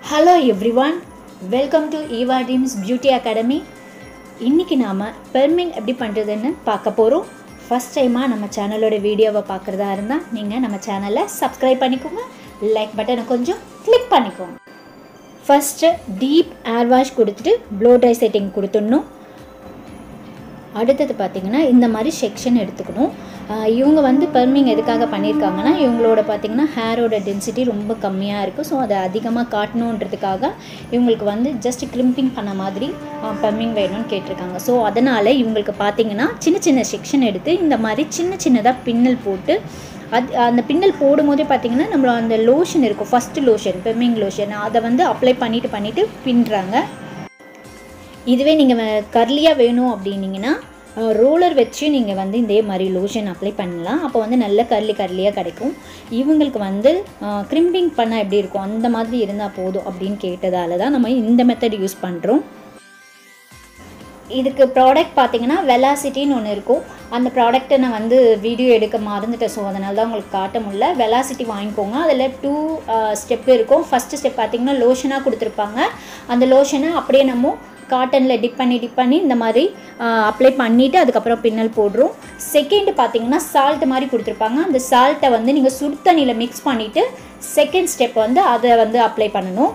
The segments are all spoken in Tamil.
hello everyone welcome to Eva teams beauty academy இன்றைக்கி நாம் பெர்மிங் எப்படி பண்ணுறதுன்னு பார்க்க போகிறோம் ஃபஸ்ட் டைமாக நம்ம சேனலோட வீடியோவை பார்க்குறதா இருந்தால் நீங்கள் நம்ம சேனலை சப்ஸ்கிரைப் பண்ணிக்கோங்க லைக் பட்டனை கொஞ்சம் கிளிக் பண்ணிக்கோங்க ஃபஸ்ட்டு டீப் ஏர் வாஷ் கொடுத்துட்டு ப்ளோ ட்ரை செட்டிங் கொடுத்துடணும் அடுத்தது பார்த்திங்கன்னா இந்த மாதிரி செக்ஷன் எடுத்துக்கணும் ஆஹ் இவங்க வந்து பெர்மிங் எதுக்காக பண்ணியிருக்காங்கன்னா இவங்களோட பார்த்திங்கன்னா ஹேரோட டென்சிட்டி ரொம்ப கம்மியாக இருக்குது ஸோ அதை அதிகமாக காட்டணுன்றதுக்காக இவங்களுக்கு வந்து ஜஸ்ட் கிரிம்பிங் பண்ண மாதிரி பெர்மிங் வேணும்னு கேட்டிருக்காங்க ஸோ அதனால் இவங்களுக்கு பார்த்திங்கன்னா சின்ன சின்ன செக்ஷன் எடுத்து இந்த மாதிரி சின்ன சின்னதாக பின்னல் போட்டு அது அந்த பின்னல் போடும்போதே பார்த்திங்கன்னா நம்ம அந்த லோஷன் இருக்கும் ஃபஸ்ட்டு லோஷன் பெர்மிங் லோஷன் அதை வந்து அப்ளை பண்ணிவிட்டு பண்ணிவிட்டு பின்னுறாங்க இதுவே நீங்கள் கர்லியாக வேணும் அப்படின்னீங்கன்னா ரோலர் வச்சு நீங்கள் வந்து இதே மாதிரி லோஷன் அப்ளை பண்ணலாம் அப்போ வந்து நல்ல கர்லி கர்லியாக கிடைக்கும் இவங்களுக்கு வந்து க்ரிம்பிங் பண்ணால் எப்படி இருக்கும் அந்த மாதிரி இருந்தால் போதும் அப்படின்னு கேட்டதால தான் நம்ம இந்த மெத்தட் யூஸ் பண்ணுறோம் இதுக்கு ப்ராடக்ட் பார்த்தீங்கன்னா வெலாசிட்டின்னு ஒன்று இருக்கும் அந்த ப்ராடக்ட்டை நான் வந்து வீடியோ எடுக்க மறந்துட்டேன் ஸோ அதனால தான் உங்களுக்கு காட்ட முடியல வெலாசிட்டி வாங்கிக்கோங்க அதில் டூ ஸ்டெப் இருக்கும் ஃபஸ்ட்டு ஸ்டெப் பார்த்தீங்கன்னா லோஷனாக கொடுத்துருப்பாங்க அந்த லோஷனை அப்படியே நம்ம காட்டனில் டிப் பண்ணி டிப் பண்ணி இந்த மாதிரி அப்ளை பண்ணிவிட்டு அதுக்கப்புறம் பின்னல் போடுறோம் செகண்ட் பார்த்தீங்கன்னா சால்ட் மாதிரி கொடுத்துருப்பாங்க அந்த சால்ட்டை வந்து நீங்கள் சுடு தண்ணியில் மிக்ஸ் பண்ணிவிட்டு செகண்ட் ஸ்டெப் வந்து அதை வந்து அப்ளை பண்ணணும்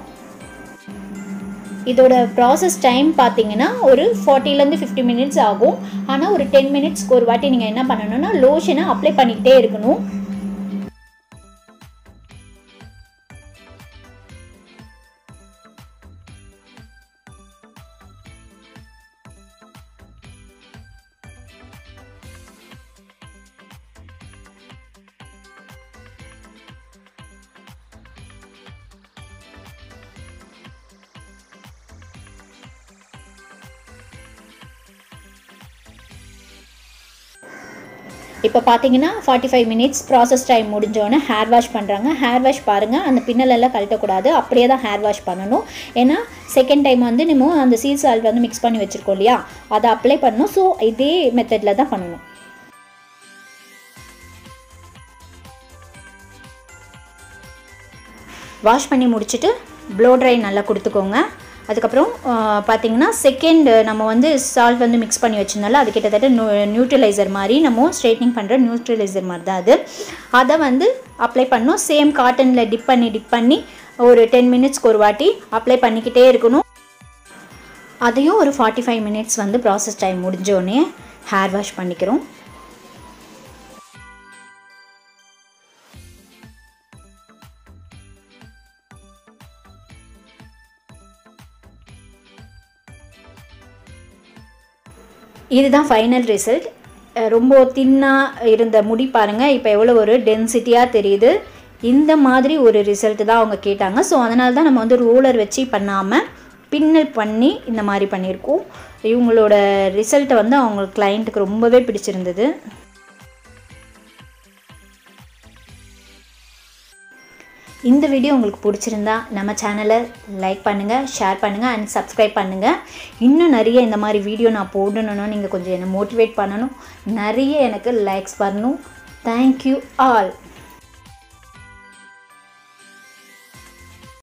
இதோட ப்ராசஸ் டைம் பார்த்தீங்கன்னா ஒரு ஃபார்ட்டிலேருந்து ஃபிஃப்டி மினிட்ஸ் ஆகும் ஆனால் ஒரு டென் மினிட்ஸ்க்கு ஒரு வாட்டி நீங்கள் என்ன பண்ணணும்னா லோஷனை அப்ளை பண்ணிக்கிட்டே இருக்கணும் இப்போ பார்த்தீங்கன்னா forty five minutes process time முடிஞ்சோடனே ஹேர் வாஷ் பண்ணுறாங்க ஹேர் வாஷ் பாருங்கள் அந்த பின்னலெல்லாம் கழட்டக்கூடாது அப்படியே தான் ஹேர் வாஷ் பண்ணணும் ஏன்னா செகண்ட் டைம் வந்து நம்ம அந்த சீல் சால்ட் வந்து மிக்ஸ் பண்ணி வச்சுருக்கோம் இல்லையா அதை அப்ளை பண்ணணும் ஸோ இதே மெத்தடில் தான் பண்ணணும் வாஷ் பண்ணி முடிச்சுட்டு ப்ளோ ட்ரை நல்லா கொடுத்துக்கோங்க அதுக்கப்புறம் பார்த்தீங்கன்னா செகண்ட் நம்ம வந்து சால்ட் வந்து மிக்ஸ் பண்ணி வச்சிருந்தால அது கிட்டத்தட்ட நியூ நியூட்ரலைசர் மாதிரி நம்ம ஸ்ட்ரைட்னிங் பண்ணுற நியூட்ரலைசர் மாதிரி தான் அது அதை வந்து அப்ளை பண்ணோம் சேம் காட்டனில் டிப் பண்ணி டிப் பண்ணி ஒரு டென் மினிட்ஸ்க்கு ஒரு வாட்டி அப்ளை பண்ணிக்கிட்டே இருக்கணும் அதையும் ஒரு ஃபார்ட்டி ஃபைவ் மினிட்ஸ் வந்து ப்ராசஸ் டைம் முடிஞ்சோடனே ஹேர் வாஷ் பண்ணிக்கிறோம் இதுதான் ஃபைனல் ரிசல்ட் ரொம்ப தின்னாக இருந்த முடி பாருங்கள் இப்போ எவ்வளோ ஒரு டென்சிட்டியாக தெரியுது இந்த மாதிரி ஒரு ரிசல்ட் தான் அவங்க கேட்டாங்க ஸோ அதனால தான் நம்ம வந்து ரோலர் வச்சு பண்ணாமல் பின்னல் பண்ணி இந்த மாதிரி பண்ணியிருக்கோம் இவங்களோட ரிசல்ட்டை வந்து அவங்க கிளைண்ட்டுக்கு ரொம்பவே பிடிச்சிருந்தது இந்த வீடியோ உங்களுக்கு பிடிச்சிருந்தா நம்ம சேனலை லைக் பண்ணுங்கள் ஷேர் பண்ணுங்கள் அண்ட் சப்ஸ்கிரைப் பண்ணுங்கள் இன்னும் நிறைய இந்த மாதிரி வீடியோ நான் போடணும்னு நீங்கள் கொஞ்சம் என்னை மோட்டிவேட் பண்ணணும் நிறைய எனக்கு லைக்ஸ் வரணும் தேங்க்யூ ஆல்